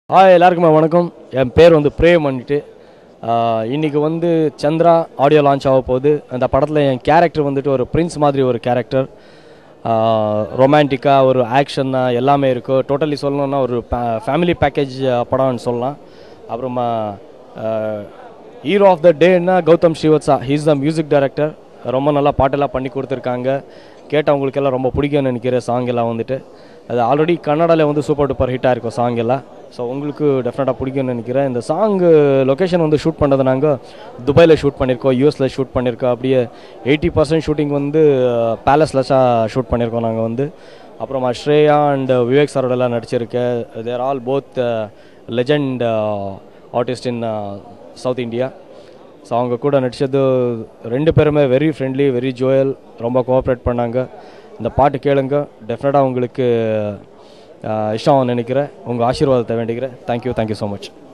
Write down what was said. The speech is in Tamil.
ஹாய் எல்லாருக்குமே வணக்கம் என் பேர் வந்து பிரேம் பண்ணிட்டு ஆஹ் இன்னைக்கு வந்து சந்திரா ஆடியோ லான்ச் ஆக போகுது அந்த படத்தில் என் கேரக்டர் வந்துட்டு ஒரு பிரின்ஸ் மாதிரி ஒரு கேரக்டர் ரொமான்டிக்காக ஒரு ஆக்ஷன் எல்லாமே இருக்கும் டோட்டலி சொல்லணும்னா ஒரு ஃபேமிலி பேக்கேஜ் படம்னு சொல்லலாம் அப்புறமா ஹீரோ ஆஃப் த டேன்னா Gautham Srivatsa he's the music director ரொம்ப நல்லா பாட்டெல்லாம் பண்ணி கொடுத்துருக்காங்க கேட்டவங்களுக்கு எல்லாம் ரொம்ப பிடிக்கும்னு நினைக்கிறேன் சாங் எல்லாம் வந்துட்டு அது ஆல்ரெடி கன்னடாவில் வந்து சூப்பர் டூப்பர் ஹிட்டாக இருக்கும் சாங் எல்லாம் ஸோ உங்களுக்கு டெஃபினட்டாக பிடிக்கும்னு நினைக்கிறேன் இந்த சாங்கு லொக்கேஷன் வந்து ஷூட் பண்ணது நாங்கள் துபாயில் ஷூட் பண்ணியிருக்கோம் யூஎஸில் ஷூட் பண்ணியிருக்கோம் அப்படியே எயிட்டி பர்சன்ட் ஷூட்டிங் வந்து பேலஸில் ஷூட் பண்ணியிருக்கோம் நாங்கள் வந்து அப்புறமா ஸ்ரேயா அண்ட் விவேக் சாரோடலாம் நடிச்சிருக்கேன் they're all both legend artist in South India so அவங்க கூட நடித்தது ரெண்டு பேருமே வெரி ஃப்ரெண்ட்லி வெரி ஜோயல் ரொம்ப கோஆப்ரேட் பண்ணாங்க இந்த பாட்டு கேளுங்க டெஃபினட்டாக உங்களுக்கு அஹ், இஷ்டம் ஆகும்னு நினைக்கிறேன் உங்கள் ஆசீர்வாதத்தை வேண்டிக்கிறேன் தேங்க்யூ தேங்க்யூ ஸோ மச்